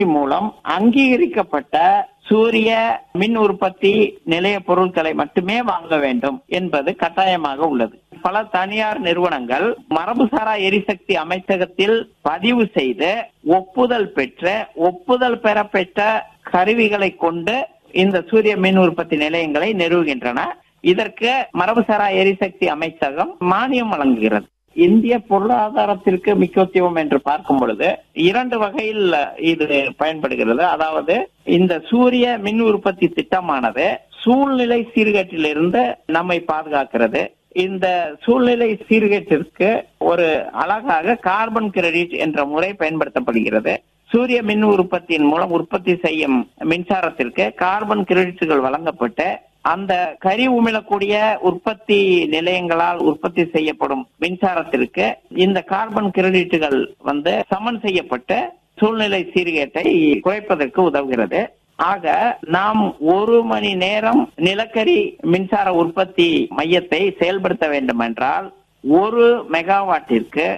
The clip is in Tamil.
மூலம் அங்கீகரிக்கப்பட்ட சூரிய மின் உற்பத்தி நிலைய பொருட்களை மட்டுமே வாங்க வேண்டும் என்பது கட்டாயமாக உள்ளது பல தனியார் நிறுவனங்கள் மரபுசாரா எரிசக்தி அமைச்சகத்தில் பதிவு செய்து ஒப்புதல் பெற்று ஒப்புதல் பெறப்பெற்ற கருவிகளை கொண்டு இந்த சூரிய மின் உற்பத்தி நிலையங்களை நிறுவுகின்றன இதற்கு மரபுசாரா எரிசக்தி அமைச்சகம் மானியம் வழங்குகிறது இந்திய பொருளாதாரத்திற்கு முக்கியத்துவம் என்று பார்க்கும் பொழுது இரண்டு வகையில் இது பயன்படுகிறது அதாவது இந்த சூரிய மின் உற்பத்தி திட்டமானது சூழ்நிலை சீர்கேட்டிலிருந்து நம்மை பாதுகாக்கிறது இந்த சூழ்நிலை சீர்கேட்டிற்கு ஒரு அழகாக கார்பன் கிரெடிட் என்ற முறை பயன்படுத்தப்படுகிறது சூரிய மின் உற்பத்தியின் மூலம் உற்பத்தி செய்யும் மின்சாரத்திற்கு கார்பன் கிரெடிட்டுகள் வழங்கப்பட்டு அந்த கரி உமிழக்கூடிய உற்பத்தி நிலையங்களால் உற்பத்தி செய்யப்படும் மின்சாரத்திற்கு இந்த கார்பன் கிரெடிட்டுகள் வந்து சமன் செய்யப்பட்டு சூழ்நிலை சீர்கேட்டை குறைப்பதற்கு உதவுகிறது ஆக நாம் ஒரு மணி நேரம் நிலக்கரி மின்சார உற்பத்தி மையத்தை செயல்படுத்த வேண்டும் என்றால் ஒரு மெகாவாட்டிற்கு